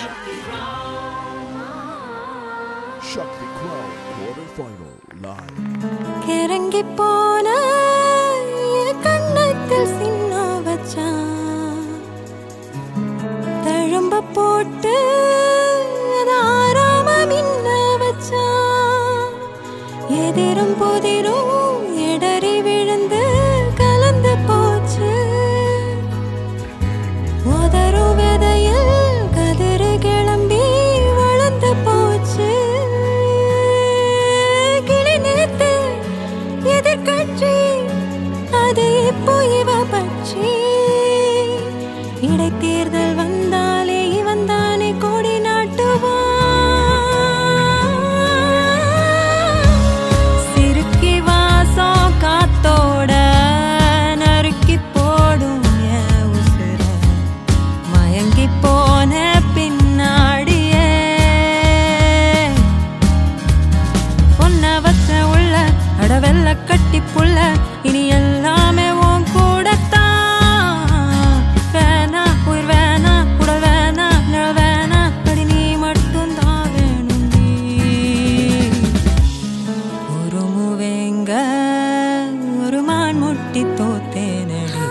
Shakti Crown quarterfinal live. கிறங்கி போன என் கண்ணத்தில் சின்ன வச்சான் தழும்ப போட்டு அது ஆறாம மின்ன வச்சான் எதிரும் புதிரும் இடறி விழுந்து கலந்து போச்சு உதரும் விதையில் கதிரு கிளம்பி வளர்ந்து போச்சு கிளி நேத்து எதிர்கட்சி அது இப்போ இவ பட்சி இடைத்தேர்தல் வந்தாலே இவன் தானே கொடி நாட்டுவான் சிறுக்கி வாசம் காத்தோட நறுக்கி போடும் என் உசுர மயங்கி போன பின்னாடியே பொன்ன வச்ச உள்ள அடவெல்ல கட்டி புள்ள இனி எல்லாமே உன் கூடத்தான் வேணா உயிர் வேணா உடல் வேணா நிழல் வேணா அடி நீ மட்டும்தான் வேணும் நீ ஒரு மூவேங்க ஒரு மான் முட்டி தோத்தேனடி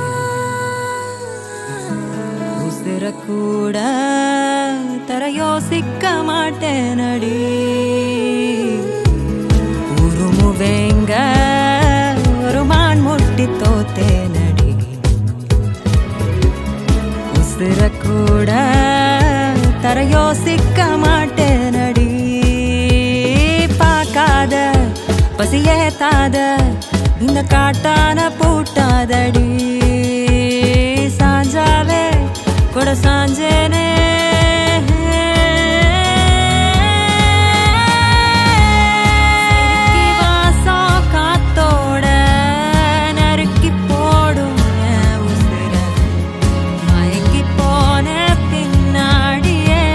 உசிர கூட தர யோசிக்க மாட்டேனடி உருமுவேங்க ஒரு மான் முட்டி தோத்தேனடி உசிர கூட தர யோசிக்க மாட்டேனடி பார்க்காத பசியேத்தாத இந்த காட்டான பூட்டாதடி சாஞ்சாலே கூட சாஞ்சேனே சிறுக்கி வாசம் காத்தோட நறுக்கி போடும் என் உசிர மயங்கி போன பின்னாடியே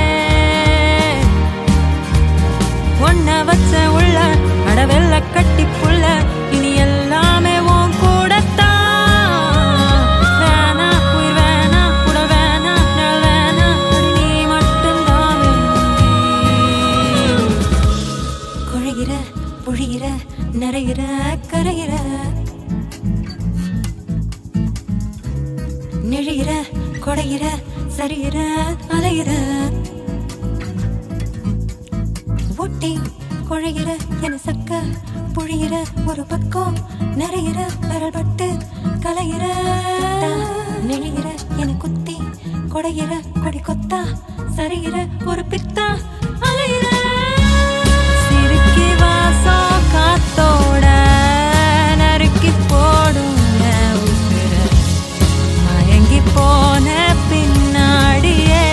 ஒன்ன வச்ச உள்ள அடவெல்ல கட்டி புள்ள இனி எல்லாமே உன் கூடத்தான் வேணா உயிர் வேணா உடல் வேணா நிழல் வேணா அடி நீ மட்டும்தான் வேணும் குழைகிற புழிகிற நிறைகிற கரைகிற நெழிகிற கொடைகிற சரிகிற அலைகிற ஒட்டி குழைகிற என சக்க புழிகிற ஒரு பக்கம் நிறைகிற விரல் பட்டு கலைகிற நெழிகிற என குத்தி கொடைகிற கொடி கொத்தா சரிகிற ஒரு பித்தா அலைகிற சிறுக்கி வாசம் காத்தோட நறுக்கி போடும் என் உசிர மயங்கி போன பின்னாடியே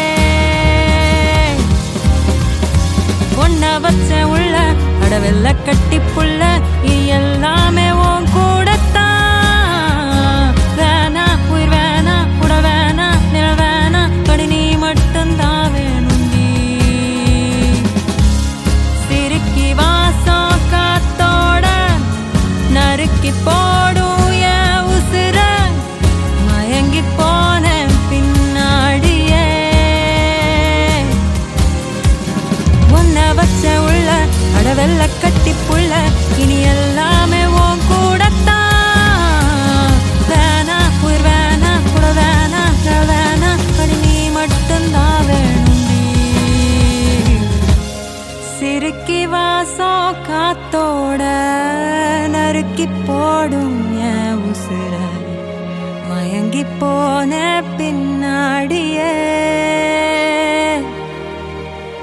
ஒன்ன வச்ச உள்ள அடவெல்ல கட்டி புள்ள இது எல்லாமே உன் கூடத்தான் வேணா உயிர் வேணா உட வேணா நிழல் வேணா கொடி நீ மட்டும்தான் வேணும் நீ சிறுக்கி வாசம் காத்தோட நறுக்கி போடும் என் உசுர மயங்கி போன பின்னாடியே உன்னை வச்ச உள்ள அடவெல்ல கட்டி புள்ள இனி எல்லாமே உன் கூடத்தான் வேணா உயிர் வேணா கூட வேணா நிழல் வேணா அடி நீ மட்டும்தான் வேணும் நீ சிறுக்கி வாசம் காத்தோட நறுக்கி போடும் என் உசுர மயங்கி போன பின்னாடியே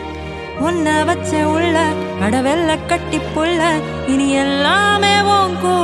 உன்னை வச்ச உள்ள அடவெல்ல கட்டி புள்ள இனி எல்லாமே உன் கூட